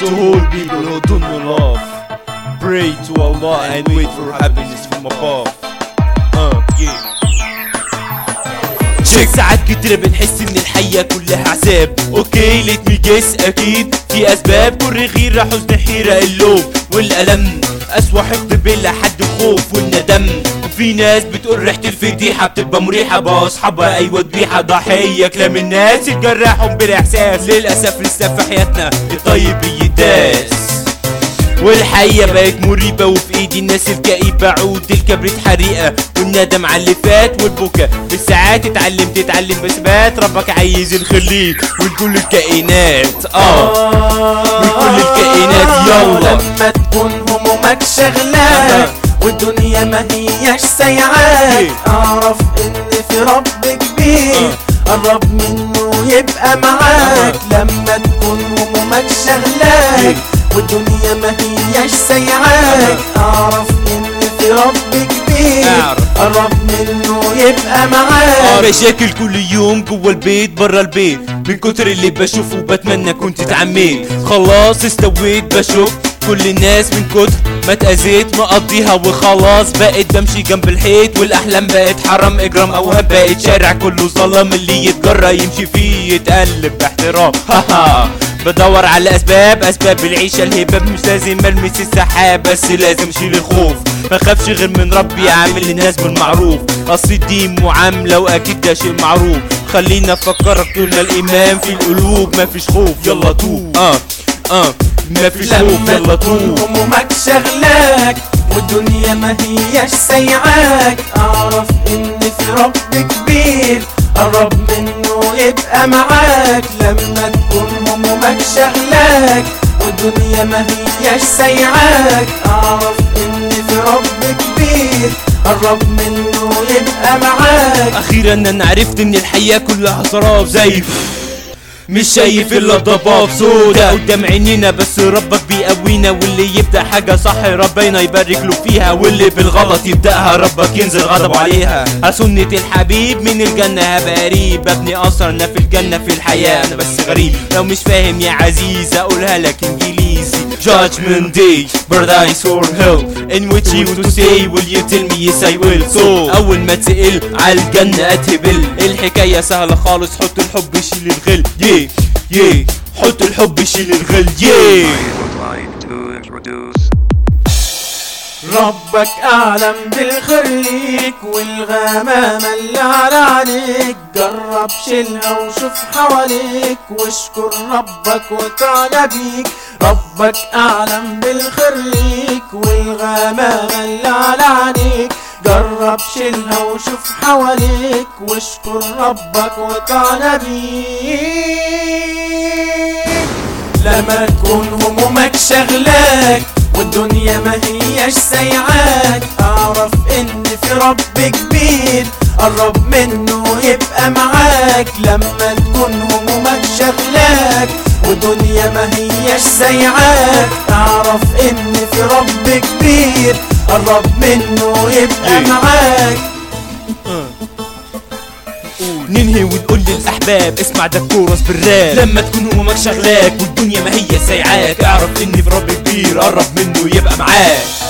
to all people who do not love. Pray to Allah and wait for happiness from above. Uh, yeah. شيك ساعات كتير بنحس ان الحياة كلها عذاب اوكي ليت مي جيس اكيد في اسباب كل غيرة حزن حيرة اللوم والالم اسوأ حقد بلا حد الخوف والندم في ناس بتقول ريحة الفضيحة بتبقى مريحة باصحابها ايوه ذبيحة ضحية كلام الناس يجرحهم بالاحساس للاسف لسه في حياتنا الطيب يداس والحقيقة بقت مريبة وفي ايدي الناس الكئيبة عود الكبريت حريقة والندم على اللي فات والبكا بالساعات اتعلمت تتعلم بثبات ربك عايز الخليك ولكل الكائنات اه ولكل الكائنات يلا لما تكون همومك شغلاك والدنيا ما هياش سايعاك اعرف ان في رب كبير قرب منه يبقى معاك لما تكون همومك شغلاك والدنيا ما هياش سايعاك اعرف ان في رب كبير أعرف. قرب منه يبقى معاك مشاكل كل يوم جوه البيت برا البيت من كتر اللي بشوفه بتمنى كنت اتعميت خلاص استويت بشوف كل الناس من كتر ما اتأذيت مقضيها وخلاص بقيت بمشي جنب الحيط والاحلام بقت حرام اجرام اوهام بقت شارع كله ظلام اللي يتجرى يمشي فيه يتقلب باحترام هاها بدور على اسباب اسباب العيشه الهباب مش لازم المس السحاب بس لازم اشيل الخوف ما خافش غير من ربي عامل الناس بالمعروف اصل الدين معامله واكيد ده شيء معروف خلينا نفكرك طول ما الايمان في القلوب مفيش خوف يلا توب اه اه مفيش خوف لما يلا تكون توب همومك شغلاك والدنيا ما هياش سايعاك اعرف ان في رب كبير قرب منه يبقى معاك لما تكون همومك شغلاك والدنيا ما هياش سايعاك اعرف ان في رب كبير قرب منه يبقى معاك اخيرا انا عرفت ان الحياه كلها سراب زي مش شايف الا ضباب سودا قدام عينينا بس ربك بيقوينا واللي يبدا حاجه صح ربنا يبارك له فيها واللي بالغلط يبداها ربك ينزل غضب عليها سنة الحبيب من الجنة هبقى قريب ابني اثرنا في الجنة في الحياة انا بس غريب لو مش فاهم يا عزيز اقولها لك انجليزي Judgment Day Paradise or Hell In which you to say Will you tell me yes I will So أول ما تسأل على الجنة أتهبل الحكاية سهلة خالص حط الحب يشيل الغل yeah yeah حط الحب يشيل الغل yeah would like to introduce ربك أعلم بالخريك والغمامة اللي على عليك جرب شيلها وشوف حواليك واشكر ربك وتعالى بيك ربك أعلم بالخريك والغمامة اللي على عليك جرب شيلها وشوف حواليك واشكر ربك وتعالى بيك لما تكون همومك شغلاك والدنيا ما هياش سايعاك اعرف ان في رب كبير قرب منه يبقى معاك لما تكون همومك شغلاك والدنيا ما هياش سايعاك اعرف ان في رب كبير قرب منه يبقى إيه. معاك ننهي ونقول للاحباب اسمع ده الكورس بالراب لما تكون همومك شغلاك والدنيا ما هي سايعاك اعرف ان في رب كبير قرب منه يبقى معاك